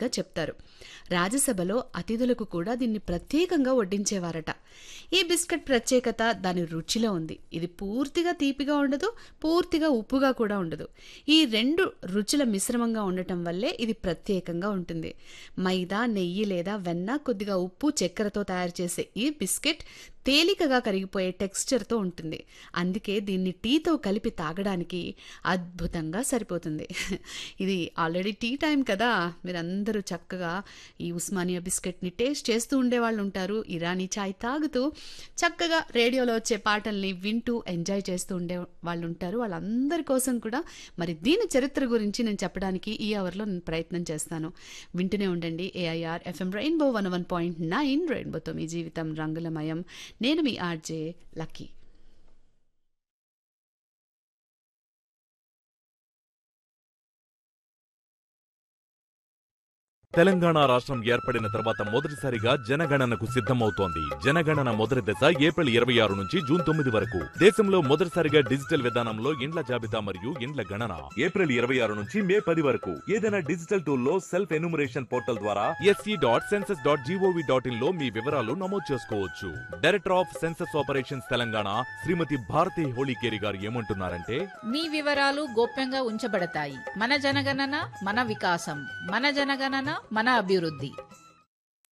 ఉన్నట్టుగా చెప్తారు రాజ్యసభలో అతిథులకు కూడా దీన్ని ప్రత్యేకంగా వడ్డించేవారట ఈ బిస్కెట్ ప్రత్యేకత దాని రుచిలో ఉంది ఇది పూర్తిగా తీపిగా ఉండదు పూర్తిగా ఉప్పుగా కూడా ఉండదు ఈ రెండు రుచుల మిశ్రమంగా ఉండటం వల్లే ఇది ప్రత్యేకంగా ఉంటుంది మైదా నెయ్యి లేదా వెన్న కొద్దిగా ఉప్పు చక్కెరతో తయారు చేసే ఈ బిస్కెట్ తేలికగా కరిగిపోయే టెక్స్చర్తో ఉంటుంది అందుకే దీన్ని టీతో కలిపి తాగడానికి అద్భుతంగా సరిపోతుంది ఇది ఆల్రెడీ టీ టైం కదా మీరందరూ చక్కగా ఈ ఉస్మానియా బిస్కెట్ని టేస్ట్ చేస్తూ ఉండేవాళ్ళు ఉంటారు ఇరానీ చాయ్ తాగుతూ చక్కగా రేడియోలో వచ్చే పాటల్ని వింటూ ఎంజాయ్ చేస్తూ ఉండే వాళ్ళు ఉంటారు వాళ్ళందరి కోసం కూడా మరి దీని చరిత్ర గురించి నేను చెప్పడానికి ఈ అవర్లో నేను ప్రయత్నం చేస్తాను వింటూనే ఉండండి AIR FM rainbow one one point nine రెయిన్బోతో మీ జీవితం రంగులమయం నేను మీ ఆర్జే లక్కీ తెలంగాణ రాష్ట్రం ఏర్పడిన తర్వాత మొదటిసారిగా జనగణనకు సిద్ధమవుతోంది జనగణన మొదటి దశ ఏప్రిల్ ఇరవై ఆరు నుంచి జూన్ తొమ్మిది వరకు దేశంలో మొదటిసారిగా డిజిటల్ విధానంలో ఇండ్ల జాబితా మరియు ఇండ్ల గణన ఏప్రిల్ ఇరవై ఆరు నుంచి మే పది వరకు ఏదైనా డిజిటల్ టూల్ లో సెల్ఫ్ ఎన్యూమరేషన్ పోర్టల్ ద్వారా SC dot census dot gov dot in లో మీ వివరాలు నమోదు చేసుకోవచ్చు director of census operations Telangana Shrimati Bharati Holikeri గారు ఏమంటున్నారంటే మీ వివరాలు గోప్యంగా ఉంచబడతాయి మన జనగణన మన వికాసం మన జనగణన మన అభివృద్ధి